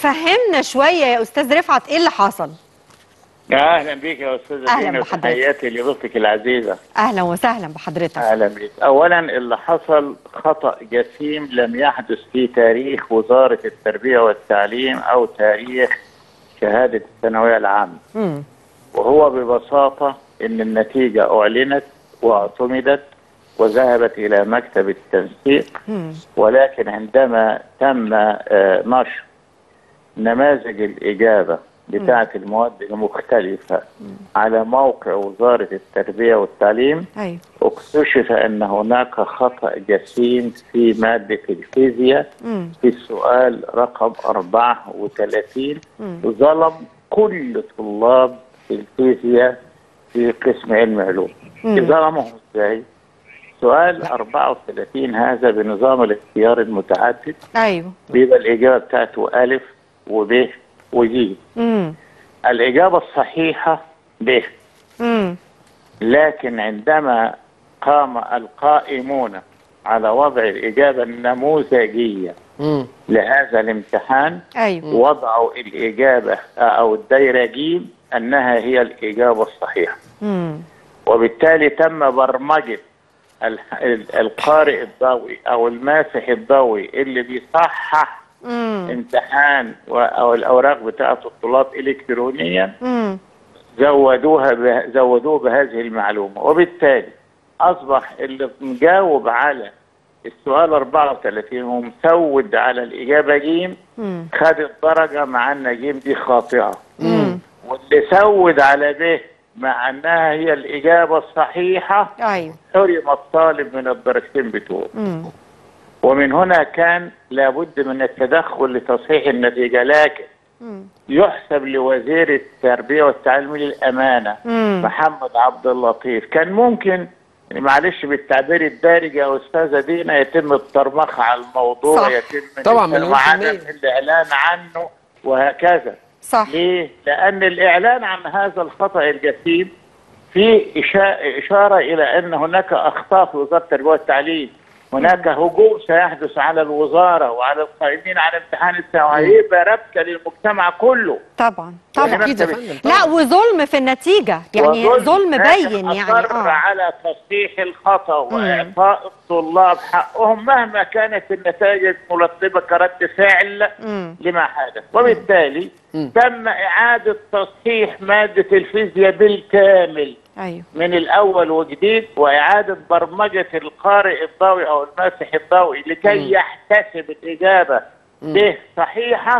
فهمنا شويه يا استاذ رفعت ايه اللي حصل اهلا بك يا استاذه أهلاً زينب بحضرتك. تحياتي لضيفتك العزيزه اهلا وسهلا بحضرتك اهلا بك اولا اللي حصل خطا جسيم لم يحدث في تاريخ وزاره التربيه والتعليم او تاريخ شهاده الثانويه العامه مم. وهو ببساطه ان النتيجه اعلنت واعتمدت وذهبت الى مكتب التنسيق مم. ولكن عندما تم آه، نشر نماذج الإجابة بتاعة المواد المختلفة على موقع وزارة التربية والتعليم ايوه اكتشف أن هناك خطأ جسيم في مادة الفيزياء مم. في السؤال رقم 34 ظلم كل طلاب الفيزياء في قسم علم علوم ظلمهم ازاي؟ سؤال 34 هذا بنظام الاختيار المتعدد ايوه بيبقى الإجابة بتاعته ألف وب وج امم الإجابة الصحيحة ب امم لكن عندما قام القائمون على وضع الإجابة النموذجية مم. لهذا الامتحان ايوه وضعوا الإجابة أو الدايرة ج أنها هي الإجابة الصحيحة امم وبالتالي تم برمجة ال- ال- القارئ الضوئي أو الماسح الضوئي اللي بيصحح امم امتحان و- أو الأوراق بتاعة الطلاب إلكترونيا امم زودوها به زودوه بهذه المعلومة وبالتالي أصبح اللي مجاوب على السؤال 34 ومسود على الإجابة جيم امم خد الدرجة مع أن جيم دي خاطئة امم واللي سود على ب مع أنها هي الإجابة الصحيحة ايوه حرم الطالب من الدرجتين بتوعه امم ومن هنا كان لابد من التدخل لتصحيح النتيجة لكن مم. يحسب لوزير التربية والتعليم للأمانة مم. محمد عبد اللطيف كان ممكن يعني معلش بالتعبير الدارج يا أستاذة دينا يتم الترمخ على الموضوع صح. يتم طبعاً، مليون في وعدم المية. الإعلان عنه وهكذا صح ليه؟ لأن الإعلان عن هذا الخطأ الجسيم في إشا- إشارة إلى أن هناك أخطاء في وزارة التربية والتعليم هناك هجوم سيحدث على الوزارة وعلى القائمين على امتحان الثانوي هيبقى ربكة للمجتمع كله طبعا يعني طبعا اكيد يا مكتب- فندم طبعاً. لا وظلم في النتيجه يعني وظلم. ظلم لكن بين يعني أصر اه على تصحيح الخطأ وإعطاء الطلاب حقهم مهما كانت النتائج مرتبة كرد فعل امم لما حدث وبالتالي مم. تم إعادة تصحيح مادة الفيزياء بالكامل ايوه من الأول وجديد وإعادة برمجة القارئ الضوئي أو الماسح الضوئي لكي يحتسب الإجابة به صحيحة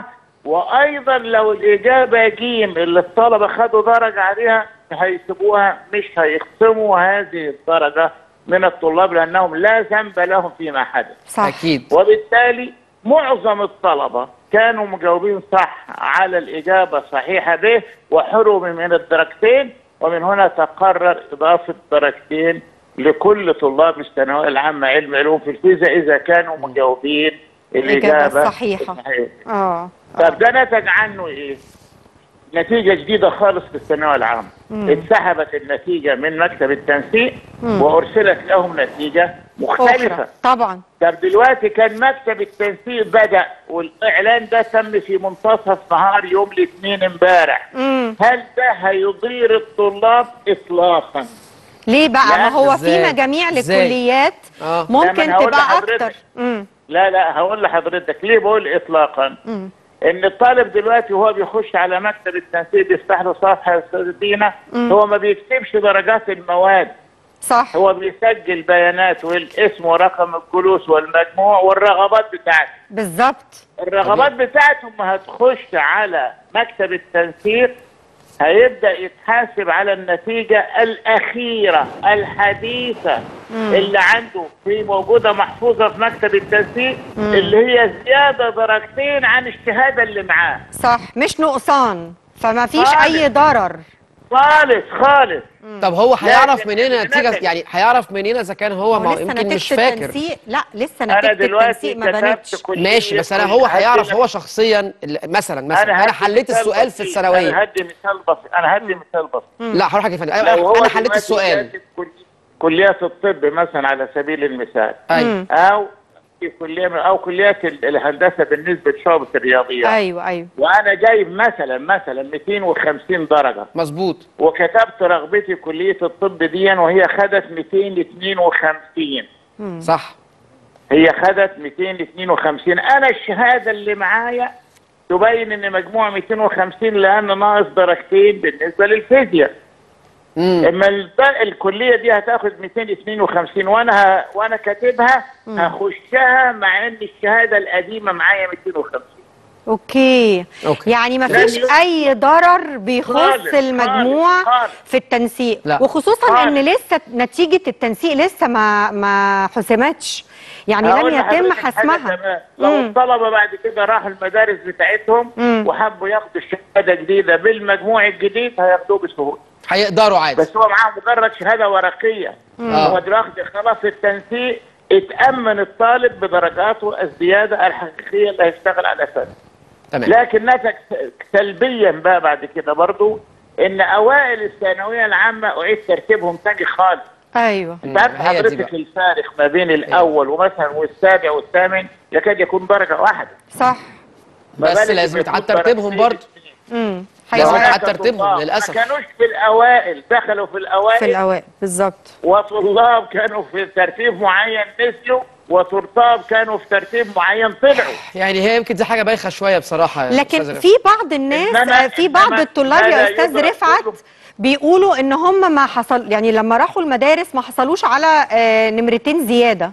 وأيضا لو الإجابة جيم اللي الطلبة خدوا درجة عليها هيسيبوها مش هيخصموا هذه الدرجة من الطلاب لأنهم لا ذنب لهم فيما حدث صح اكيد وبالتالي معظم الطلبة كانوا مجاوبين صح على الإجابة صحيحة به وحرموا من الدرجتين ومن هنا تقرر إضافة درجتين لكل طلاب الثانوية العامة علم علوم في الفيزياء إذا كانوا مجاوبين الإجابة الإجابة الصحيحة. الصحيحة. اه طب ده نتج عنه إيه؟ نتيجة جديدة خالص في الثانوية العامة اتسحبت النتيجة من مكتب التنسيق وأرسلت لهم نتيجة مختلفة أخرى. طبعا طب دلوقتي كان مكتب التنسيق بدأ والإعلان ده تم في منتصف نهار يوم الاثنين امبارح امم هل ده هيضير الطلاب إطلاقا؟ ليه بقى لا، ما هو في إزاي؟ مجاميع إزاي؟ للكليات اه لا، ما ممكن أنا هقول تبقى لحضرتك. اكتر امم لا لا هقول لحضرتك ليه بقول إطلاقا؟ امم إن الطالب دلوقتي وهو بيخش على مكتب التنسيق بيفتح له صفحة يا أستاذ دينا هو ما بيكتبش درجات المواد صح هو بيسجل بيانات والاسم ورقم الجلوس والمجموع والرغبات بتاعته بالظبط الرغبات بتاعتهم هتخش على مكتب التنسيق هيبدأ يتحاسب على النتيجة الأخيرة الحديثة اللي عنده في موجودة محفوظة في مكتب التنسيق اللي هي زيادة درجتين عن الشهادة اللي معاه صح مش نقصان فما فيش خالص. اي ضرر خالص خالص طب هو هيعرف لكن منين النتيجه النتيجة- يعني هيعرف منين اذا كان هو ما لسه يمكن مش نتيجة فاكر التنسيق لا لسه أنا نتيجة دلوقتي التنسيق ما كتبت بانتش كل ماشي بس انا هو هيعرف هو شخصيا ال- مثلا مثلا انا هدي حليت مثال السؤال في بسيط. الثانويه انا هدي مثال بسيط انا هدي مثال بسيط لا هروح يا فندم لو انا هو أنا حليت دلوقتي السؤال كاتب كل- كليات الطب مثلا على سبيل المثال ايوه او في كليه من- او كليات ال- الهندسه بالنسبه لشعبه الرياضيات ايوه ايوه وانا جايب مثلا مثلا 250 درجه مظبوط وكتبت رغبتي كليه الطب دي وهي خدت 252 صح هي خدت 252 انا الشهاده اللي معايا تبين ان مجموع 250 لان ناقص درجتين بالنسبه للفيزياء امم اما الب- الكليه دي هتاخد 252 وانا ه... وانا كاتبها هخشها مع ان الشهاده القديمه معايا 250 اوكي أوكي. يعني ما لن فيش يس- اي ضرر بيخص خالص، المجموع خالص، خالص. في التنسيق لا. وخصوصا خالص. ان لسه نتيجه التنسيق لسه ما ما حسمتش يعني هقول لم يتم لحضرتك حاجة حسمها كمان. لو مم. الطلبه بعد كده راحوا المدارس بتاعتهم مم. وحبوا ياخدوا الشهاده جديده بالمجموع الجديد هياخدوه بسهوله هيقدروا عادي بس هو معاه مجرد شهاده ورقيه آه. هو دلوقتي خلاص التنسيق اتامن الطالب بدرجاته الزياده الحقيقيه اللي هيشتغل على اساسها تمام لكن نتج سلبيا بقى بعد كده برضو ان اوائل الثانويه العامه اعيد ترتيبهم تاني خالص ايوه انت عارف هي دي حضرتك بقى. الفارق ما بين الاول ومثلا والسابع والثامن يكاد يكون درجه واحده صح ما بس بالك لازم يكون يتعاد ترتيبهم درجتين برضه الاثنين. امم لازم هيبقى يتعاد هناك ترتيبهم طلاب للأسف. ما كانوش في الاوائل دخلوا في الاوائل في الاوائل بالظبط وطلاب كانوا في ترتيب معين نزلوا وطلاب كانوا في ترتيب معين طلعوا يعني هي يمكن دي حاجه بايخه شويه بصراحه يا لكن أستاذ في بعض الناس إنما- آه، في بعض إنما الطلاب ما يا لا استاذ يدرك رفعت كله. بيقولوا ان هم ما حصل يعني لما راحوا المدارس ما حصلوش على آه، نمرتين زياده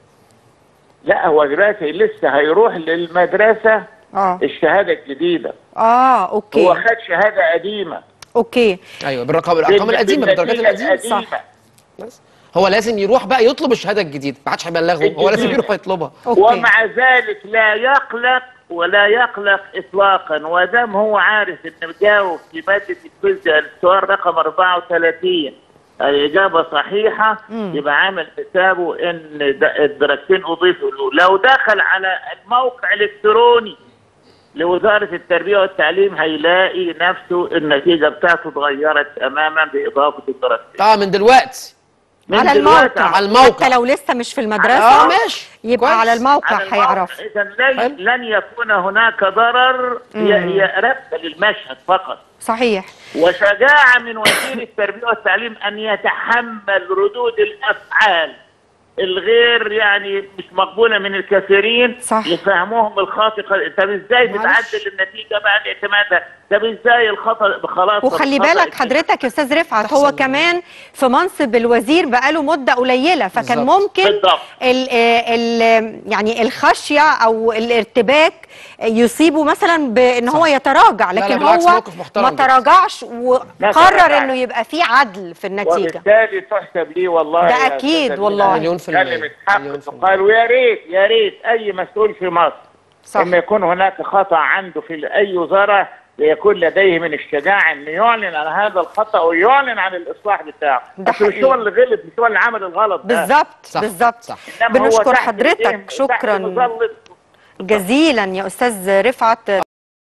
لا هو دلوقتي لسه هيروح للمدرسه اه الشهاده الجديده اه هو اوكي خد شهاده قديمه اوكي ايوه بالرقم الارقام بال- القديمه بالدرجات بالنتيجة القديمه القديمة. بس. هو لازم يروح بقى يطلب الشهاده الجديده ما حدش هيبلغه هو لازم الجديدة. يروح يطلبها اوكي ومع ذلك لا يقلق ولا يقلق اطلاقا ودام هو عارف ان جاوب في ماده الفيزياء السؤال رقم 34 الاجابه صحيحه يبقى عامل حسابه ان د- الدرجتين اضيفوا له لو دخل على الموقع الالكتروني لوزاره التربيه والتعليم هيلاقي نفسه النتيجه بتاعته اتغيرت تماما باضافه الدرجتين اه من دلوقتي من على دلوقتي الموقع على الموقع. حتى لو لسه مش في اه المدرسه ماشي يبقى كويس. على الموقع على هيعرف اذا لن, حلو. لن يكون هناك ضرر هي هي ربط للمشهد فقط صحيح وشجاعه من وزير التربيه والتعليم ان يتحمل ردود الافعال الغير يعني مش مقبوله من الكثيرين صح. لفهمهم الخاطئ طب ازاي معلش. بتعدل النتيجه بعد اعتمادها طب ازاي الخطا خلاص وخلي الخطأ بالك حضرتك يا استاذ رفعت هو تحصل. كمان في منصب الوزير بقاله مده قليله فكان بالظبط. ممكن بالضبط. ال ال يعني الخشيه او الارتباك يصيبه مثلا بان هو يتراجع لا، لكن بالعكس، هو موقف محترم ما جدا. تراجعش وقرر تراجعش. انه يبقى في عدل في النتيجه وبالتالي تحسب لي والله ده يا أكيد أستاذ والله. المنى. مليون في المية. كلمة حق مليون في المية. تقال ويا ريت يا ريت أي مسؤول في مصر صح. لما يكون هناك خطأ عنده في أي وزارة يكون لديه من الشجاعة أن يعلن عن هذا الخطأ ويعلن عن الإصلاح بتاعه ده أصل مش حقيقي. هو اللي غلط مش هو اللي عمل الغلط ده بالظبط صح، بالظبط صح. إنما هو بنشكر تحت حضرتك إيديهم- تحت شكرا مظلة جزيلا يا استاذ رفعت